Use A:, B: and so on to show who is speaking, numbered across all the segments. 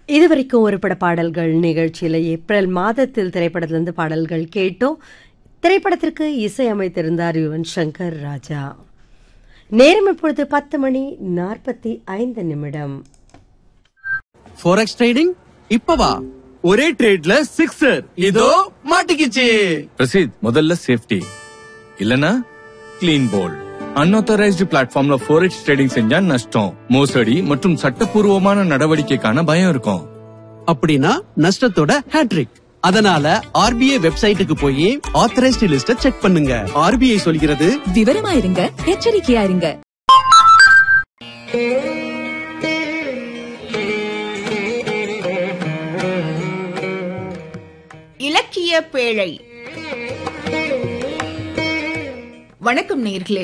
A: இதுவரைக்கும் ஒரு பட பாடல்கள் நிகழ்ச்சியில் ஏப்ரல் மாதத்தில் திரைப்படத்திலிருந்து பாடல்கள் கேட்டோம் திரைப்படத்திற்கு இசையமைத்திருந்தார் யுவன் சங்கர் ராஜா நேரம் இப்பொழுது பத்து மணி நாற்பத்தி ஐந்து நிமிடம்
B: ஃபோரெக்ஸ் ட்ரேடிங் இப்பவா
C: ஒரே ட்ரேட்ல சிக்ஸர் இதோ மாட்டிக்கிச்சு
D: பிரசீத் முதல்ல சேஃப்டி இல்லனா கிளீன் போல் அன்ஆத்தரைஸ்டு பிளாட்ஃபார்ம்ல ஃபோரெக்ஸ் ட்ரேடிங் செஞ்சா நஷ்டம் மோசடி மற்றும் சட்டப்பூர்வமான நடவடிக்கைக்கான பயம் இருக்கும்
B: அப்படின்னா நஷ்டத்தோட ஹேட்ரிக் அதனால ஆர்பிஐ வெப்சைட்டுக்கு போய் ஆத்தரைஸ்டு லிஸ்ட செக் பண்ணுங்க ஆர்பிஐ சொல்கிறது
E: விவரமா இருங்க எச்சரிக்கையா இருங்க
F: இலக்கிய பேழை வணக்கம் நேர்களே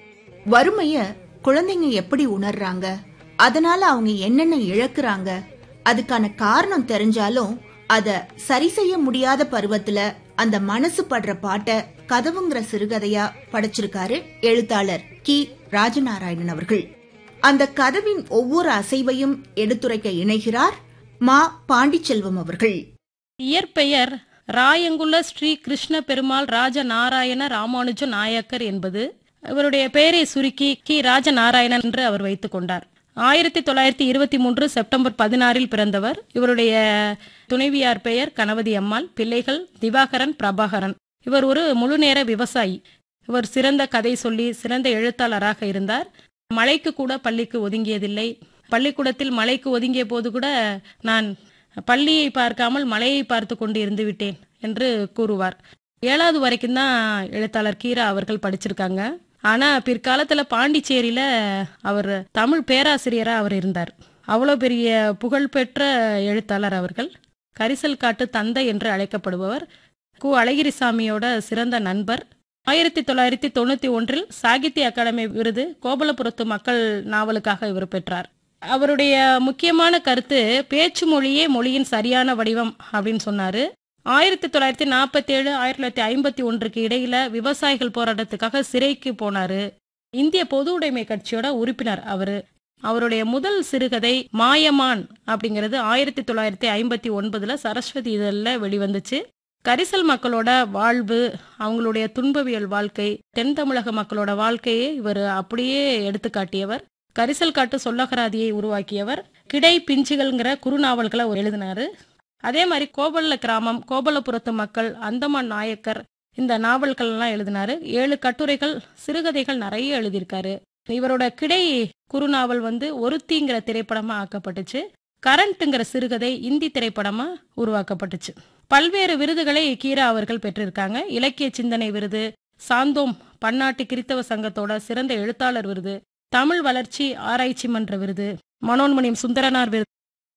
F: வறுமைய குழந்தைங்க எப்படி உணர்றாங்க அதனால அவங்க என்னென்ன இழக்குறாங்க அதுக்கான காரணம் தெரிஞ்சாலும் அத சரி செய்ய முடியாத பருவத்துல அந்த மனசு படுற பாட்ட கதவுங்கிற சிறுகதையா படைச்சிருக்காரு எழுத்தாளர் கி ராஜநாராயணன் அவர்கள் அந்த கதவின் ஒவ்வொரு அசைவையும் எடுத்துரைக்க இணைகிறார் மா பாண்டிச்செல்வம் அவர்கள்
G: இயற்பெயர் ராயங்குல ஸ்ரீ கிருஷ்ண பெருமாள் ராஜ நாராயண ராமானுஜ நாயக்கர் என்பது இவருடைய பெயரை சுருக்கி கி ராஜநாராயணன் என்று அவர் வைத்துக் கொண்டார் ஆயிரத்தி தொள்ளாயிரத்தி இருபத்தி மூன்று செப்டம்பர் பதினாறில் பிறந்தவர் இவருடைய துணைவியார் பெயர் கணபதி அம்மாள் பிள்ளைகள் திவாகரன் பிரபாகரன் இவர் ஒரு முழுநேர விவசாயி இவர் சிறந்த கதை சொல்லி சிறந்த எழுத்தாளராக இருந்தார் மழைக்கு கூட பள்ளிக்கு ஒதுங்கியதில்லை பள்ளிக்கூடத்தில் மழைக்கு ஒதுங்கிய போது கூட நான் பள்ளியை பார்க்காமல் மலையை பார்த்து கொண்டு இருந்து விட்டேன் என்று கூறுவார் ஏழாவது வரைக்கும் தான் எழுத்தாளர் கீரா அவர்கள் படிச்சிருக்காங்க ஆனா பிற்காலத்துல பாண்டிச்சேரியில அவர் தமிழ் பேராசிரியரா அவர் இருந்தார் அவ்வளோ பெரிய புகழ்பெற்ற எழுத்தாளர் அவர்கள் கரிசல் காட்டு தந்தை என்று அழைக்கப்படுபவர் கு அழகிரிசாமியோட சிறந்த நண்பர் ஆயிரத்தி தொள்ளாயிரத்தி தொண்ணூத்தி ஒன்றில் சாகித்ய அகாடமி விருது கோபலபுரத்து மக்கள் நாவலுக்காக இவர் பெற்றார் அவருடைய முக்கியமான கருத்து பேச்சு மொழியே மொழியின் சரியான வடிவம் அப்படின்னு சொன்னாரு ஆயிரத்தி தொள்ளாயிரத்தி நாற்பத்தி ஏழு ஆயிரத்தி தொள்ளாயிரத்தி ஐம்பத்தி ஒன்றுக்கு இடையில விவசாயிகள் போராட்டத்துக்காக சிறைக்கு போனாரு இந்திய பொது உடைமை கட்சியோட உறுப்பினர் அவரு அவருடைய முதல் சிறுகதை மாயமான் அப்படிங்கிறது ஆயிரத்தி தொள்ளாயிரத்தி ஐம்பத்தி ஒன்பதுல சரஸ்வதி இதழில் வெளிவந்துச்சு கரிசல் மக்களோட வாழ்வு அவங்களுடைய துன்பவியல் வாழ்க்கை தென் தமிழக மக்களோட வாழ்க்கையை இவர் அப்படியே எடுத்து காட்டியவர் கரிசல் காட்டு சொல்லகராதியை உருவாக்கியவர் கிடை பிஞ்சுகள்ங்கிற குறுநாவல்களை அவர் எழுதினாரு அதே மாதிரி கோபல்ல கிராமம் கோபலபுரத்து மக்கள் அந்தமான் நாயக்கர் இந்த நாவல்கள் எல்லாம் எழுதினாரு ஏழு கட்டுரைகள் சிறுகதைகள் நிறைய எழுதியிருக்காரு இவரோட கிடை குறுநாவல் வந்து ஒருத்திங்கிற திரைப்படமா ஆக்கப்பட்டுச்சு கரண்ட்ங்கிற சிறுகதை இந்தி திரைப்படமா உருவாக்கப்பட்டுச்சு பல்வேறு விருதுகளை கீரா அவர்கள் பெற்றிருக்காங்க இலக்கிய சிந்தனை விருது சாந்தோம் பன்னாட்டு கிறித்தவ சங்கத்தோட சிறந்த எழுத்தாளர் விருது தமிழ் வளர்ச்சி ஆராய்ச்சி மன்ற விருது மனோன்மணியம் சுந்தரனார் விருது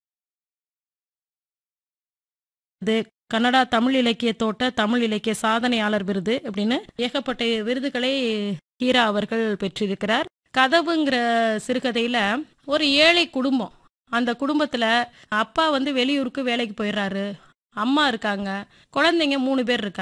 G: கன்னடா தமிழ் இலக்கிய தோட்ட தமிழ் இலக்கிய சாதனையாளர் விருது அப்படின்னு ஏகப்பட்ட விருதுகளை ஹீரா அவர்கள் பெற்றிருக்கிறார் கதவுங்கிற சிறுகதையில ஒரு ஏழை குடும்பம் அந்த குடும்பத்துல அப்பா வந்து வெளியூருக்கு வேலைக்கு போயிடுறாரு அம்மா இருக்காங்க குழந்தைங்க மூணு பேர் இருக்காங்க